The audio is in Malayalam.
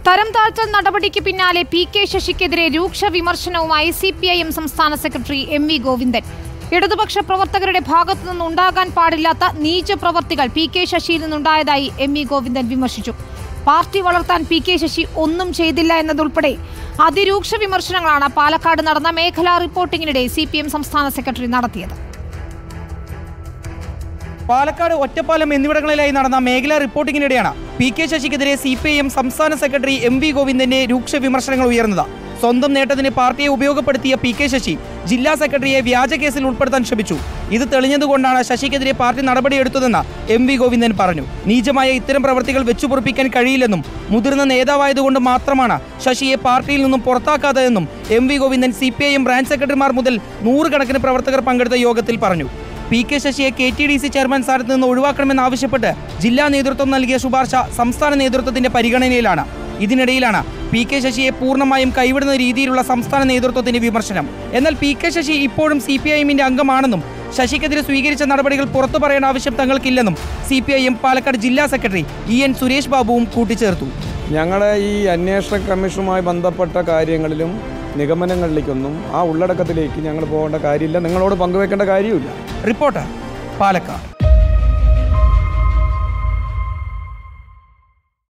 തരം താഴ്ത്തൽ നടപടിക്ക് പിന്നാലെ പി കെ ശശിക്കെതിരെ രൂക്ഷ വിമർശനവുമായി സി പി ഐ എം സംസ്ഥാന സെക്രട്ടറി എം വി ഗോവിന്ദൻ ഇടതുപക്ഷ പ്രവർത്തകരുടെ ഭാഗത്തു നിന്നുണ്ടാകാൻ പാടില്ലാത്ത നീച പ്രവർത്തികൾ പി കെ ശശിയിൽ നിന്നുണ്ടായതായി എം വി ഗോവിന്ദൻ വിമർശിച്ചു പാർട്ടി വളർത്താൻ പി കെ ശശി ഒന്നും ചെയ്തില്ല എന്നതുൾപ്പെടെ അതിരൂക്ഷ വിമർശനങ്ങളാണ് പാലക്കാട് നടന്ന മേഖലാ റിപ്പോർട്ടിംഗിനിടെ സി പി എം സംസ്ഥാന സെക്രട്ടറി നടത്തിയത് പാലക്കാട് ഒറ്റപ്പാലം എന്നിവിടങ്ങളിലായി നടന്ന മേഖലാ റിപ്പോർട്ടിങ്ങിനിടെയാണ് പി കെ ശശിക്കെതിരെ സി പി ഐ എം സംസ്ഥാന സെക്രട്ടറി എം വി ഗോവിന്ദന്റെ രൂക്ഷ വിമർശനങ്ങൾ ഉയർന്നത് സ്വന്തം നേട്ടത്തിന് പാർട്ടിയെ ഉപയോഗപ്പെടുത്തിയ പി കെ ശശി ജില്ലാ സെക്രട്ടറിയെ വ്യാജ കേസിൽ ഉൾപ്പെടുത്താൻ ശ്രമിച്ചു ഇത് തെളിഞ്ഞതുകൊണ്ടാണ് ശശിക്കെതിരെ പാർട്ടി നടപടിയെടുത്തതെന്ന് എം വി ഗോവിന്ദൻ പറഞ്ഞു നീചമായ ഇത്തരം പ്രവൃത്തികൾ വെച്ചുപൊറിപ്പിക്കാൻ കഴിയില്ലെന്നും മുതിർന്ന നേതാവായതുകൊണ്ട് മാത്രമാണ് ശശിയെ പാർട്ടിയിൽ നിന്നും പുറത്താക്കാത്തതെന്നും M V Govindan C P I M branch സെക്രട്ടറിമാർ മുതൽ നൂറുകണക്കിന് പ്രവർത്തകർ പങ്കെടുത്ത യോഗത്തിൽ പറഞ്ഞു പി കെ ശശിയെ K T D C chairman സ്ഥാനത്ത് നിന്ന് ഒഴിവാക്കണമെന്നാവശ്യപ്പെട്ട് ജില്ലാ നേതൃത്വം നൽകിയ ശുപാർശ സംസ്ഥാന നേതൃത്വത്തിന്റെ പരിഗണനയിലാണ് ഇതിനിടയിലാണ് പി കെ ശശിയെ പൂർണ്ണമായും കൈവിടുന്ന രീതിയിലുള്ള സംസ്ഥാന നേതൃത്വത്തിന്റെ വിമർശനം എന്നാൽ പി കെ ശശി ഇപ്പോഴും സി പി ഐ എമ്മിന്റെ അംഗമാണെന്നും ശശിക്കെതിരെ സ്വീകരിച്ച നടപടികൾ പുറത്തു പറയേണ്ട ആവശ്യം തങ്ങൾക്കില്ലെന്നും C P I M Palakkad ജില്ലാ സെക്രട്ടറി ഇ എൻ സുരേഷ് ബാബുവും കൂട്ടിച്ചേർത്തു ഞങ്ങളെ ഈ അന്വേഷണ കമ്മീഷനുമായി ബന്ധപ്പെട്ട കാര്യങ്ങളിലും നിഗമനങ്ങളിലേക്കൊന്നും ആ ഉള്ളടക്കത്തിലേക്ക് ഞങ്ങൾ പോകേണ്ട കാര്യമില്ല നിങ്ങളോട് പങ്കുവെക്കേണ്ട കാര്യമില്ല റിപ്പോർട്ടർ പാലക്കാട്